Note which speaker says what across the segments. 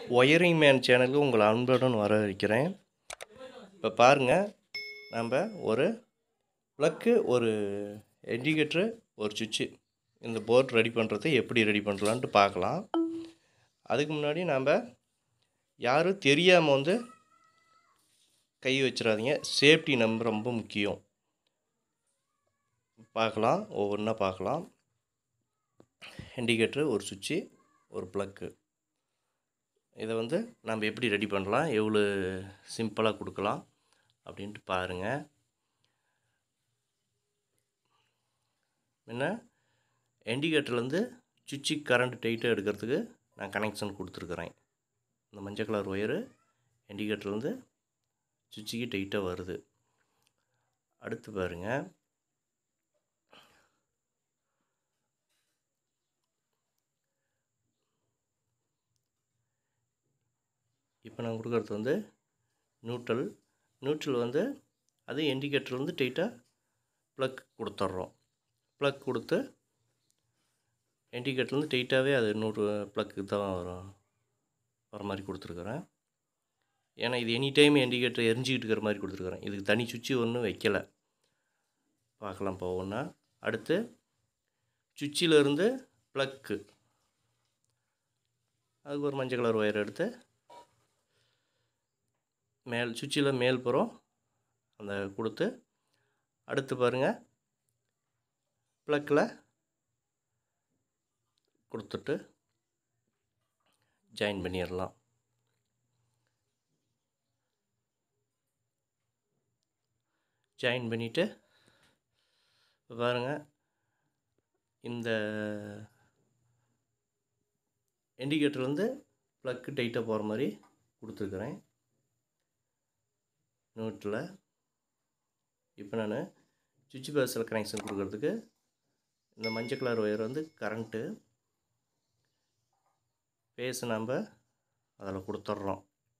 Speaker 1: wiring man சேனலுக்கு உங்களை அன்புடன் வரவேற்கிறேன் இப்போ பாருங்கள் நம்ம ஒரு ப்ளக்கு ஒரு இண்டிகேட்ரு ஒரு சுவிட்சு இந்த போர்ட் ரெடி பண்ணுறதை எப்படி ரெடி பண்ணலான்ட்டு பார்க்கலாம் அதுக்கு முன்னாடி நாம் யாரும் தெரியாமல் வந்து கை வச்சிடாதீங்க சேஃப்டி நம்ம ரொம்ப முக்கியம் பார்க்கலாம் ஒவ்வொன்றா பார்க்கலாம் இண்டிகேட்ரு ஒரு சுவிட்சு ஒரு ப்ளக்கு இதை வந்து நம்ம எப்படி ரெடி பண்ணலாம் எவ்வளோ சிம்பிளாக கொடுக்கலாம் அப்படின்ட்டு பாருங்கள் என்ன இண்டிகேட்டர்லேருந்து சுவிட்சு கரண்ட் டைட்டாக எடுக்கிறதுக்கு நான் கனெக்ஷன் கொடுத்துருக்குறேன் இந்த மஞ்சள் கலர் ஒயரு இண்டிகேட்டர்லேருந்து சுவிட்சுக்கு டைட்டாக வருது அடுத்து பாருங்கள் இப்போ நான் கொடுக்குறது வந்து நியூட்ரல் நியூட்ரல் வந்து அது இண்டிகேட்டர் வந்து டைட்டாக ப்ளக் கொடுத்துட்றோம் ப்ளக் கொடுத்து இண்டிகேட்டர் வந்து டைட்டாகவே அது நூறு ப்ளக்கு தான் வரும் வர மாதிரி கொடுத்துருக்குறேன் ஏன்னா இது எனி டைம் இண்டிகேட்டர் எரிஞ்சிக்கிட்டு இருக்கிற மாதிரி கொடுத்துருக்குறேன் இதுக்கு தனி சுவிட்சு ஒன்றும் வைக்கலை பார்க்கலாம் இப்போ ஒன்றா அடுத்து சுவிட்சிலேருந்து ப்ளக்கு அதுக்கு ஒரு மஞ்சள் கலர் ஒயர் எடுத்து மேல் சுவிட்சில் மேல் புறம் அந்த கொடுத்து அடுத்து பாருங்கள் ப்ளக்கில் கொடுத்துட்டு ஜாயின் பண்ணிடலாம் ஜாயின் பண்ணிவிட்டு பாருங்கள் இந்த இண்டிகேட்டர் வந்து ப்ளக்கு டைட்டாக போகிற மாதிரி கொடுத்துருக்குறேன் நோட்டில் இப்போ நான் சுவிட்ச் பாக்ஸில் கனெக்ஷன் கொடுக்கறதுக்கு இந்த மஞ்சள் கலர் ஒயர் வந்து கரண்ட்டு பேஸை நம்ம அதில் கொடுத்துட்றோம்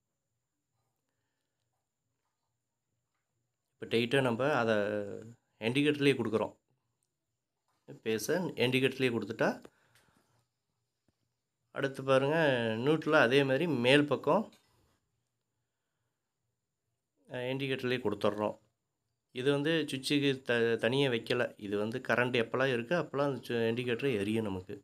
Speaker 1: இப்போ டைட்டாக நம்ம அதை இண்டிகேட்டர்லேயே கொடுக்குறோம் பேஸை இண்டிகேட்டர்லேயே கொடுத்துட்டா அடுத்து பாருங்கள் நியூட்டில் அதே மாதிரி மேல் பக்கம் இண்டிகேட்டர்லேயே கொடுத்துட்றோம் இது வந்து சுவிட்சுக்கு த தனியாக வைக்கலை இது வந்து கரண்ட் எப்போல்லாம் இருக்குது அப்போல்லாம் அந்த இண்டிகேட்டர் எரியும் நமக்கு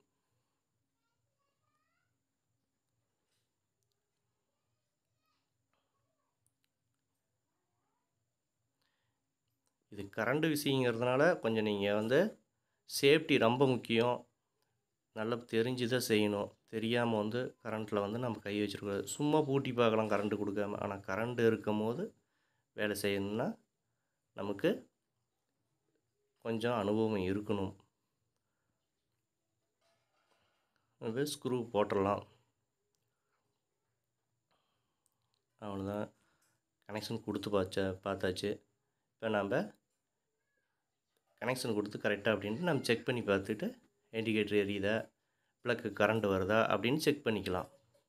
Speaker 1: இது கரண்ட் விஷயங்கிறதுனால கொஞ்சம் நீங்கள் வந்து சேஃப்டி ரொம்ப முக்கியம் நல்லா தெரிஞ்சு தான் செய்யணும் தெரியாமல் வந்து கரண்ட்டில் வந்து நம்ம கை வச்சுருக்கூடாது சும்மா பூட்டி பார்க்கலாம் கரண்ட்டு கொடுக்காம ஆனால் கரண்ட் இருக்கும் போது வேலை செய்யணும்னா நமக்கு கொஞ்சம் அனுபவம் இருக்கணும் இப்போ ஸ்க்ரூ போட்டுடலாம் அவ்வளோதான் கனெக்ஷன் கொடுத்து பார்த்தா பார்த்தாச்சு இப்போ நம்ம கனெக்ஷன் கொடுத்து கரெக்டாக அப்படின்ட்டு நம்ம செக் பண்ணி பார்த்துட்டு இண்டிகேட்டர் எரியுதா ப்ளக்கு கரண்ட் வருதா அப்படின்னு செக் பண்ணிக்கலாம்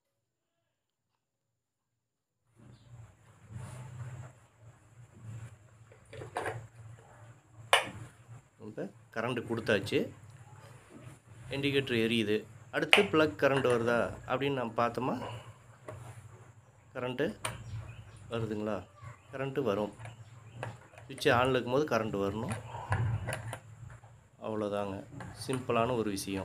Speaker 1: இப்போ கரண்ட்டு கொடுத்தாச்சு இண்டிகேட்டர் எரியுது அடுத்து ப்ளக் கரண்ட் வருதா அப்படின்னு நம்ம பார்த்தோமா கரண்ட்டு வருதுங்களா கரண்ட்டு வரும் சுவிட்சு ஆனில் இருக்கும்போது கரண்ட் வரணும் அவ்வளோதாங்க சிம்பிளான ஒரு விஷயம்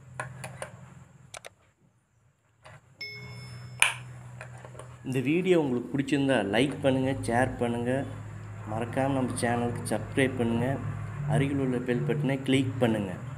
Speaker 1: இந்த வீடியோ உங்களுக்கு பிடிச்சிருந்தா லைக் பண்ணுங்கள் ஷேர் பண்ணுங்கள் மறக்காமல் நம்ம சேனலுக்கு சப்ஸ்கிரைப் பண்ணுங்கள் அருகில் உள்ள பெல் பட்டனை கிளிக் பண்ணுங்கள்